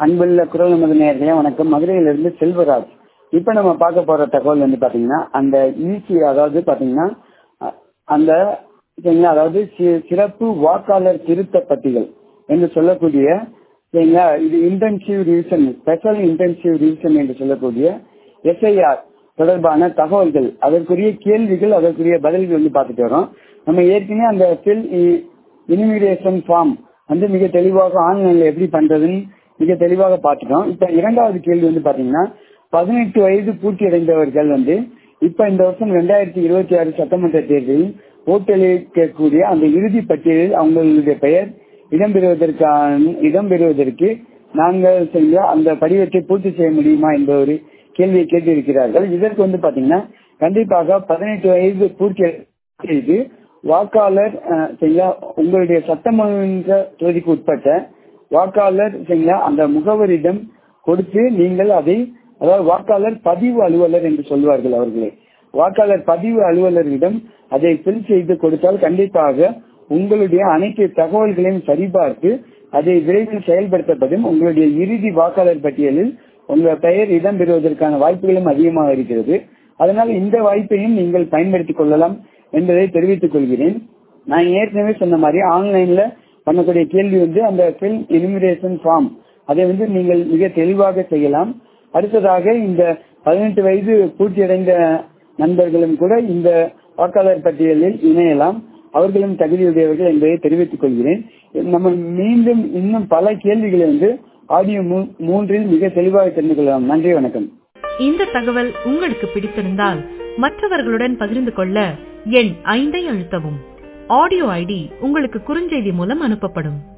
அன்புள்ள குரல் நமது நேர்களே வணக்கம் மதுரையிலிருந்து செல்வராஜ் இப்ப நம்ம பார்க்க போற தகவல் வந்து பாத்தீங்கன்னா அந்த ஈசி அதாவது பாத்தீங்கன்னா அ- அந்த சரிங்களா அதாவது சி- சிறப்பு வாக்காளர் திருத்த பட்டியல் என்று சொல்லக்கூடிய சரிங்களா இது intensive revision special intensive revision என்று சொல்லக்கூடிய எஸ்ஐஆர் தொடர்பான தகவல்கள் அதற்குரிய கேள்விகள் அதற்குரிய பதில்கள் வந்து பார்த்துட்டு வரோம் நம்ம ஏற்கனவே அந்த ஃபில் இனிமிகிரேஷன் ஃபார்ம் வந்து மிக தெளிவாக ஆன்லைன்ல எப்படி பண்றதுன்னு மிக தெளிவாக பார்த்துட்டோம் இப்ப இரண்டாவது கேள்வி வந்து பாத்தீங்கன்னா பதினெட்டு வயது பூர்த்தி அடைந்தவர்கள் வந்து இப்ப இந்த வருஷம் ரெண்டாயிரத்தி இருபத்தி ஆறு சட்டமன்ற தேர்தலில் ஓட்டளிக்கக்கூடிய அந்த இறுதி பட்டியலில் அவங்களுடைய பெயர் இடம்பெறுவதற்கான இடம்பெறுவதற்கு நாங்கள் செஞ்ச அந்த படிவத்தை பூர்த்தி செய்ய முடியுமா என்ற ஒரு கேள்வியை கேட்டிருக்கிறார்கள் இதற்கு வந்து பாத்தீங்கன்னா கண்டிப்பாக பதினெட்டு வயது பூர்த்தி செய்து வாக்காளர் அஹ், சரிங்களா உங்களுடைய சட்டமன்ற தொகுதிக்கு உட்பட்ட வாக்காளர் சரிங்களா அந்த முகவரிடம் கொடுத்து நீங்கள் அதை அதாவது வாக்காளர் பதிவு அலுவலர் என்று சொல்வார்கள் அவர்களே வாக்காளர் பதிவு அலுவலரிடம் அதை ஃபில் செய்து கொடுத்தால் கண்டிப்பாக உங்களுடைய அனைத்து தகவல்களையும் சரிபார்த்து அதை விரைவில் செயல்படுத்தப்படும் உங்களுடைய இறுதி வாக்காளர் பட்டியலில் உங்கள் பெயர் இடம்பெறுவதற்கான வாய்ப்புகளும் அதிகமாக இருக்கிறது அதனால் இந்த வாய்ப்பையும் நீங்கள் பயன்படுத்திக் கொள்ளலாம் என்பதை தெரிவித்துக் கொள்கிறேன் நான் ஏற்கனவே சொன்ன மாதிரி ஆன்லைன்ல பண்ணக்கூடிய கேள்வி வந்து அந்த ஃபில் இனிமிரேஷன் ஃபார்ம் அதை வந்து நீங்கள் மிக தெளிவாக செய்யலாம் அடுத்ததாக இந்த பதினெட்டு வயது பூர்த்தியடைந்த நண்பர்களும் கூட இந்த வாக்காளர் பட்டியலில் இணையலாம் அவர்களும் தகுதியுடையவர்கள் என்பதை தெரிவித்துக் கொள்கிறேன் நம்ம மீண்டும் இன்னும் பல கேள்விகளை வந்து ஆடியோ மூ- மூன்றில் மிக தெளிவாக தெரிந்து கொள்ளலாம் நன்றி வணக்கம் இந்த தகவல் உங்களுக்கு பிடித்திருந்தால் மற்றவர்களுடன் பகிர்ந்து கொள்ள எண் ஐந்தை அழுத்தவும் ஆடியோ ஐடி உங்களுக்கு குறுஞ்செய்தி மூலம் அனுப்பப்படும்